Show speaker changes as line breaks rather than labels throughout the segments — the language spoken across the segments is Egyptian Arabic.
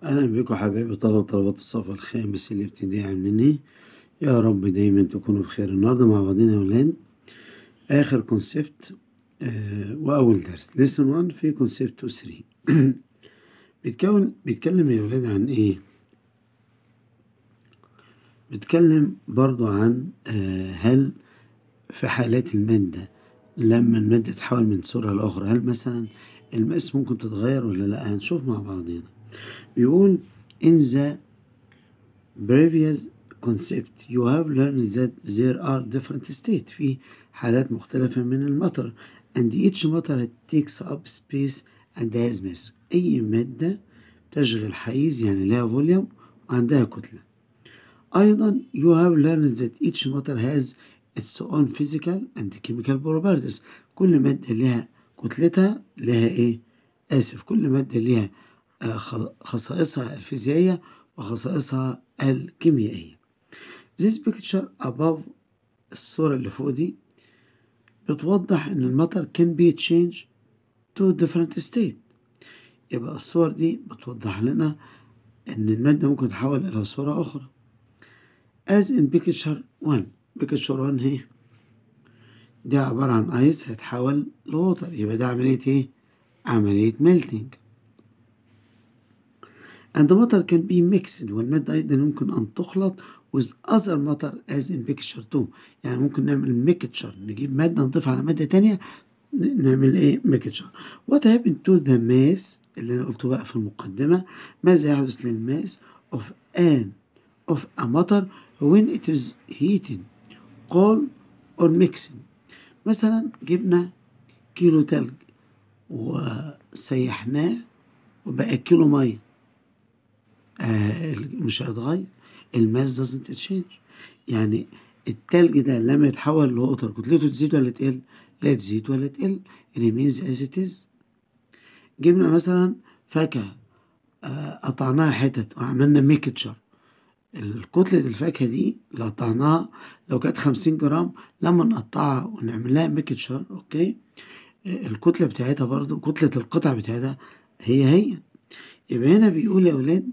أهلا بكم حبايبي طلبة وطلبات الصف الخامس الابتدائي عاملين ايه؟ يا رب دايما تكونوا بخير النهاردة مع بعضنا يا ولاد آخر كونسبت آه وأول درس ليسون 1 في كونسبت 3 بيتكون بيتكلم يا ولاد عن ايه؟ بيتكلم برضو عن آه هل في حالات المادة لما المادة تتحول من صورة لأخرى هل مثلا المقاس ممكن تتغير ولا لا هنشوف مع بعضنا بيقول in the previous concept you have learned that there are different states في حالات مختلفة من المطر and each matter takes up space and has mass أي مادة تشغل حيز يعني لها فوليوم وعندها كتلة أيضا you have learned that each matter has its own physical and chemical properties كل مادة لها كتلتها لها إيه؟ آسف كل مادة لها خصائصها الفيزيائية وخصائصها الكيميائية. This picture above الصورة اللي فوق دي بتوضح إن المطر can be changed to different state. يبقى الصور دي بتوضح لنا إن المادة ممكن تتحول إلى صورة أخرى. As in picture 1 picture 1 هي دي عبارة عن ايس هيتحول لوتر يبقى ده عملية ايه؟ عملية ميلتينج and the matter can be mixed والمادة أيضا يمكن أن تخلط with other matter as in picture 2 يعني ممكن نعمل mixture نجيب مادة نضيفها على مادة تانية نعمل ايه mixture what happened to the mass اللي أنا قلته بقى في المقدمة ماذا يحدث للماس of an of a matter when it is heated cold or mixing مثلا جبنا كيلو تلج وسيحناه وبقى كيلو ميه آه مش هيتغير الماس doesn't change يعني التلج ده لما يتحول لوتر كتلته تزيد ولا تقل؟ لا تزيد ولا تقل remains as it is جبنا مثلا فاكهة آه قطعناها حتت وعملنا ميكتشر الكتلة الفاكهة دي اللي قطعناها لو كانت خمسين جرام لما نقطعها ونعمل لها ميكتشر اوكي الكتلة بتاعتها برضو كتلة القطع بتاعتها هي هي يبقى هنا بيقول يا ولاد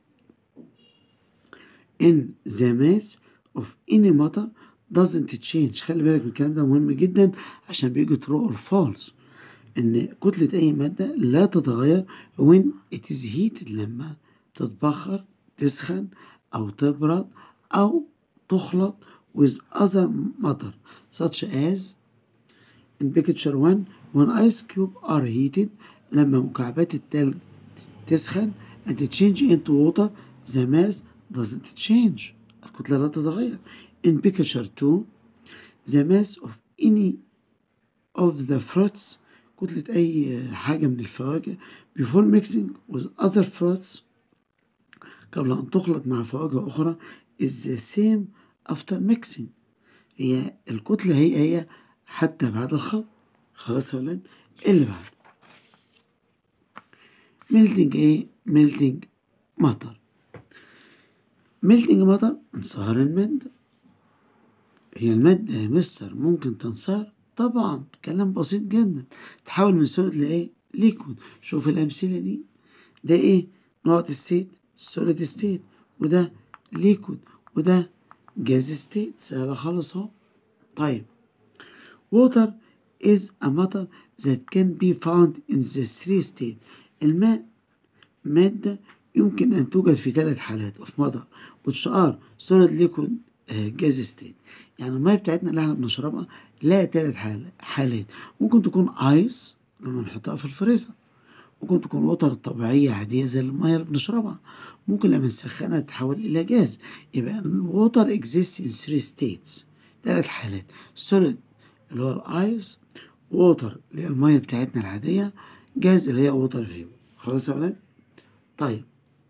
in the mass of any matter doesn't change خلي بالك من الكلام ده مهم جدا عشان بيجي true or false ان كتلة اي مادة لا تتغير when it is heated لما تتبخر تسخن أو تبرد أو تخلط with other matter such as in picture 1 when ice cube are heated لما مكعبات التلج تسخن and change into water the mass doesn't change الكتلة لا تتغير in picture 2 the mass of any of the fruits كتلة أي حاجة من الفواكه before mixing with other fruits قبل أن تخلط مع فواكه أخرى is the same after mixing هي الكتلة هي هي حتى بعد الخلط خلاص يا ولاد اللي بعد ميلتنج ايه ميلتنج مطر ميلتنج مطر انصهار المادة هي المادة يا مستر ممكن تنصهر طبعا كلام بسيط جدا تحول من سوليد لايه ليكويد شوف الأمثلة دي ده ايه نقط السيت solid state وده liquid وده gas state سهلة خالص اهو طيب water is a matter that can be found in the three state الماء مادة يمكن أن توجد في ثلاث حالات of matter which are solid liquid uh, gas state يعني المية بتاعتنا اللي احنا بنشربها لها ثلاث حالات ممكن تكون ايس لما نحطها في الفريزر ممكن تكون وتر طبيعية عادية زي المية اللي بنشربها ممكن لما نسخنها تتحول إلى جاز يبقى الوتر exists in three states ثلاث حالات solid اللي هو الآيس ووتر اللي هي المية بتاعتنا العادية جاز اللي هي ووتر فيو خلاص يا ولاد طيب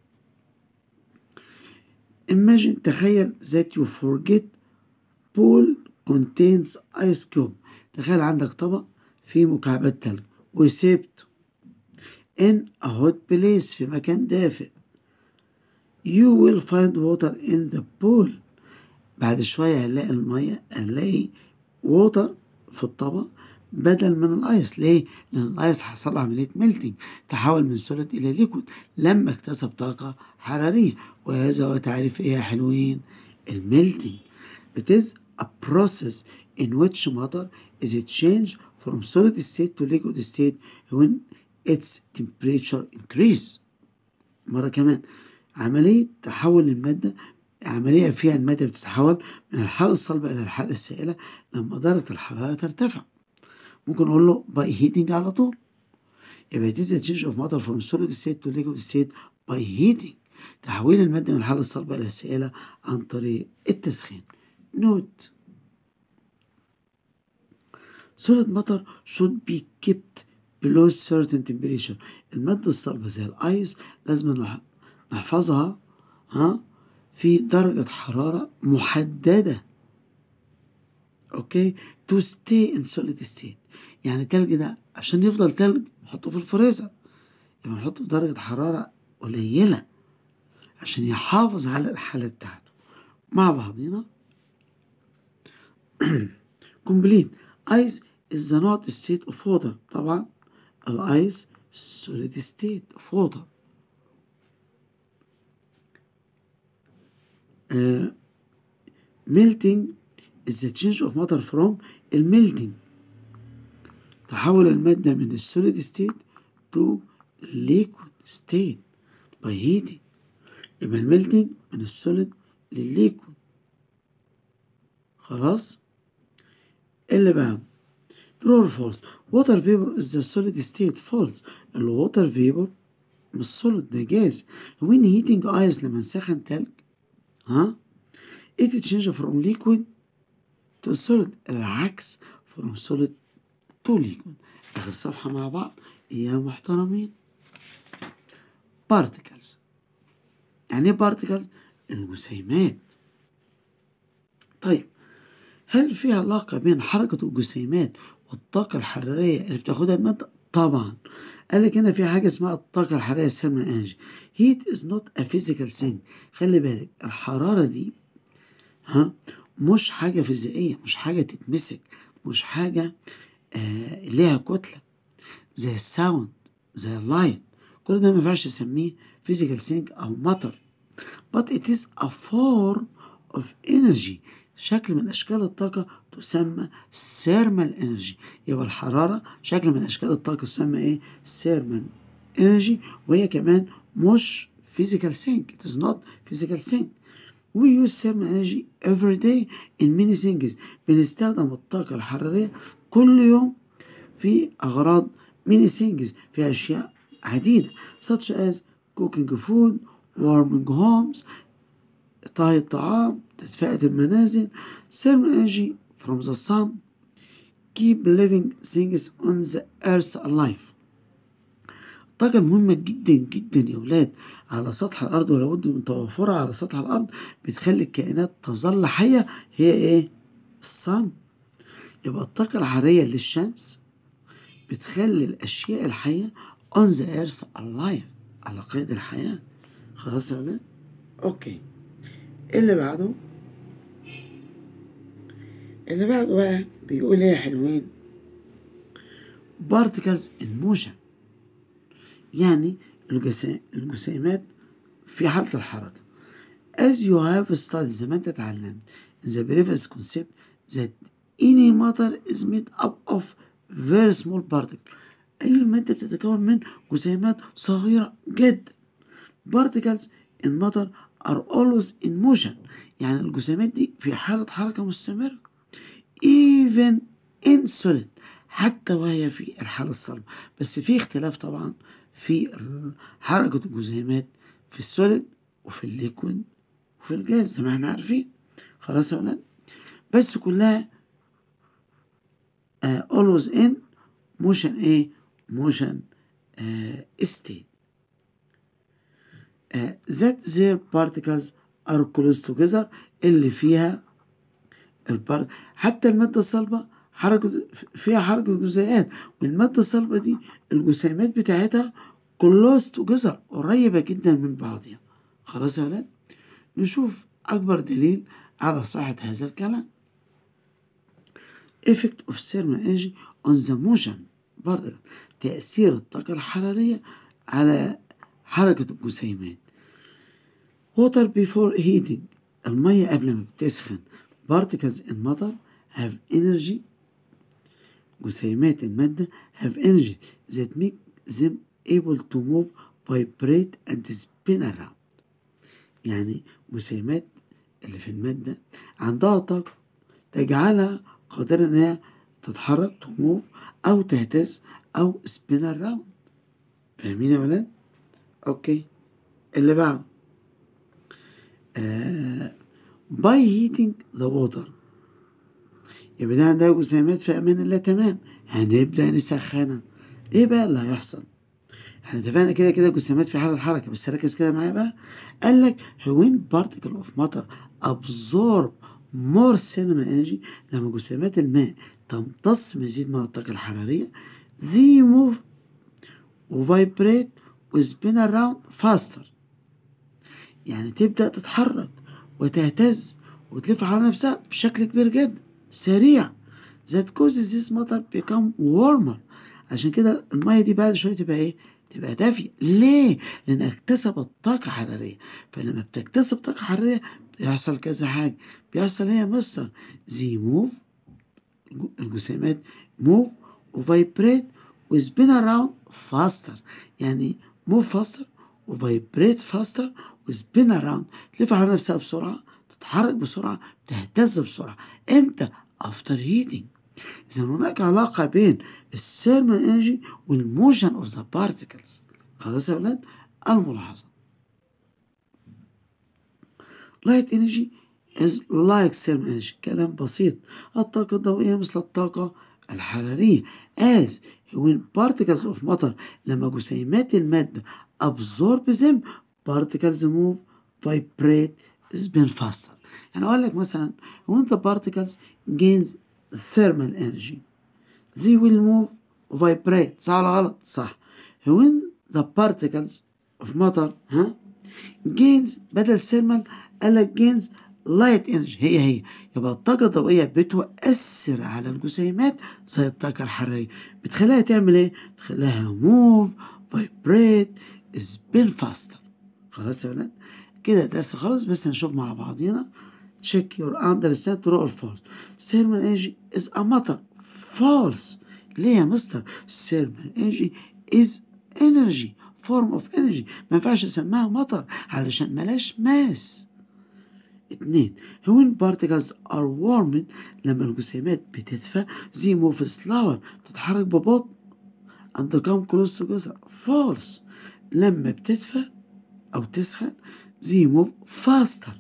imagine تخيل that you forget pool contains ice cube تخيل عندك طبق فيه مكعبات تلج وسبته in a hot place في مكان دافئ you will find water in the pool بعد شوية هنلاقي المية هنلاقي water في الطبق بدل من الايس ليه؟ لان الايس حصل له عمليه ميلتنج تحول من سوليد الى ليكويد لما اكتسب طاقه حراريه وهذا هو تعريف ايه يا حلوين؟ الميلتنج It is a process in which matter is changed from solid state to liquid state when its temperature increase مرة كمان عملية تحول المادة عملية فيها المادة بتتحول من الحالة الصلبة إلى الحالة السائلة لما درجة الحرارة ترتفع ممكن نقول له by heating على طول يبقى it is a change of matter from solid state to liquid state by heating تحويل المادة من الحالة الصلبة إلى السائلة عن طريق التسخين نوت solid matter should be kept below certain temperature المادة الصلبة زي الأيس لازم نحفظها ها في درجة حرارة محددة اوكي to stay in solid state يعني التلج ده عشان يفضل تلج نحطه في الفريزر يبقى نحطه في درجة حرارة قليلة عشان يحافظ على الحالة بتاعته مع بعضينا complete ice is the not state of water طبعا الايس solid state of water uh, melting is the change of matter from الميلتنج تحول المادة من السوليد ستيت to liquid state by heating يبقى الميلتنج من السوليد للليكويد خلاص اللي بعده true or false water vapor is the solid state false الووتر فيبر مش solid ده جاز when heating ice لما نسخن تلج ها it change from liquid to solid العكس from solid to liquid آخر صفحة مع بعض يا محترمين particles يعني ايه particles الجسيمات طيب هل في علاقة بين حركة الجسيمات والطاقة الحرارية اللي بتاخدها المادة؟ طبعا قال لك هنا في حاجة اسمها الطاقة الحرارية الثيرمال انرجي heat is not a physical thing خلي بالك الحرارة دي ها مش حاجة فيزيائية مش حاجة تتمسك مش حاجة آه ليها كتلة زي الساوند زي اللايت كل ده ما ينفعش اسميه physical thing او matter but it is a form of energy شكل من اشكال الطاقة تسمى thermal energy يبقى الحرارة شكل من اشكال الطاقة تسمى ايه thermal energy وهي كمان مش physical thing it is not physical thing we use thermal energy every day in many things بنستخدم الطاقة الحرارية كل يوم في أغراض many things في أشياء عديدة such as cooking food warming homes طهي الطعام تدفئة المنازل thermal energy from the sun keep living things on the earth alive الطاقة المهمة جدا جدا يا ولاد على سطح الأرض ولابد من توافرها على سطح الأرض بتخلي الكائنات تظل حية هي إيه؟ الصن يبقى الطاقة الحرارية للشمس بتخلي الأشياء الحية on the earth alive على قيد الحياة خلاص يا ولاد؟ أوكي اللي بعده اللي بعده بقى بيقول إيه يا حلوين؟ particles in motion يعني الجسيمات في حالة الحركة as you have studied زي ما انت اتعلمت the previous concept that any matter is made up of very small particles أي مادة بتتكون من جسيمات صغيرة جدا particles in matter are always in motion يعني الجسيمات دي في حالة حركة مستمرة even in solid حتى وهي في الحالة الصلبة بس في اختلاف طبعا في حركة الجزيئات في السوليد وفي الليكويد وفي الجاز زي ما احنا عارفين خلاص يا ولاد بس كلها uh, always in motion ايه motion uh, state uh, that their particles are close together اللي فيها البار... حتى المادة الصلبة حركة فيها حركة جزيئات والمادة الصلبة دي الجسيمات بتاعتها كلوز توجذر قريبة جدا من بعضها خلاص يا ولاد نشوف أكبر دليل على صحة هذا الكلام effect of thermal energy on the motion برضه تأثير الطاقة الحرارية على حركة الجسيمات water before heating المية قبل ما بتسخن particles in matter have energy جسيمات المادة have energy that make them able to move vibrate and spin around يعني جسيمات اللي في المادة عندها طاقة تجعلها قادرة إن هي تتحرك تموف أو تهتز أو spin around فاهمين يا ولاد؟ أوكي اللي بعده آه by heating the water يبقى ده عندها جسيمات في أمان الله تمام هنبدأ نسخنها إيه بقى اللي هيحصل؟ احنا اتفقنا كده كده جسيمات في حالة حركة بس ركز كده معايا بقى قال لك when particle of matter absorb more thermal energy لما جسيمات الماء تمتص مزيد من الطاقة الحرارية they move وفايبريت وسبين around faster يعني تبدأ تتحرك وتهتز وتلف حول نفسها بشكل كبير جدا سريع that causes this matter become warmer عشان كده المية دي بعد شوية تبقى ايه؟ تبقى دافية ليه؟ لأنها اكتسبت طاقة حرارية فلما بتكتسب طاقة حرارية بيحصل كذا حاجة بيحصل هي مصر زي موف الجسيمات موف وفايبريت وسبين اراوند فاستر يعني موف فاستر وفايبريت فاستر وسبين اراوند تلف على نفسها بسرعة تتحرك بسرعة تهتز بسرعة امتى؟ افتر هيتنج إذا هناك علاقة بين الثيرمال انرجي والموشن اوف ذا بارتكلز خلاص يا ولاد الملاحظة لايت انرجي is like thermal energy كلام بسيط الطاقة الضوئية مثل الطاقة الحرارية as when particles of matter لما جسيمات المادة absorb them particles move vibrate spin faster يعني أقول لك مثلا when the particles gains thermal energy they will move vibrate صح ولا غلط؟ صح when the particles of matter ها gains بدل thermal قال لك gains light energy هي هي يبقى الطاقة الضوئية بتؤثر على الجسيمات زي الطاقة الحرارية بتخليها تعمل ايه؟ بتخليها move vibrate spin faster خلاص يا ولاد كده درس خلاص بس نشوف مع بعضينا check your understand true or false thermal energy is a matter false ليه يا مستر thermal energy is energy form of energy ما ينفعش اسميها مطر علشان ملاش ماس اتنين when particles are warmed لما الجسيمات بتدفى they move slower تتحرك ببطء and come close together false لما بتدفى أو تسخن they move faster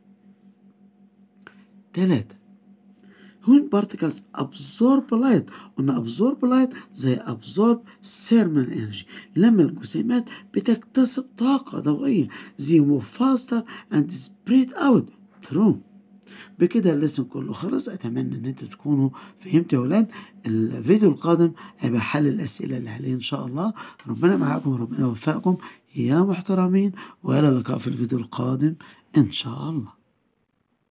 تلاتة when particles absorb light قلنا absorb light زي absorb thermal energy لما الجسيمات بتكتسب طاقة ضوئية they move faster and spread out through بكده الليسن كله خلص اتمنى ان انتوا تكونوا فهمتوا يا ولاد الفيديو القادم هيبقى حل الاسئله اللي عليه ان شاء الله ربنا معاكم ربنا يوفقكم يا محترمين والى اللقاء في الفيديو القادم ان شاء الله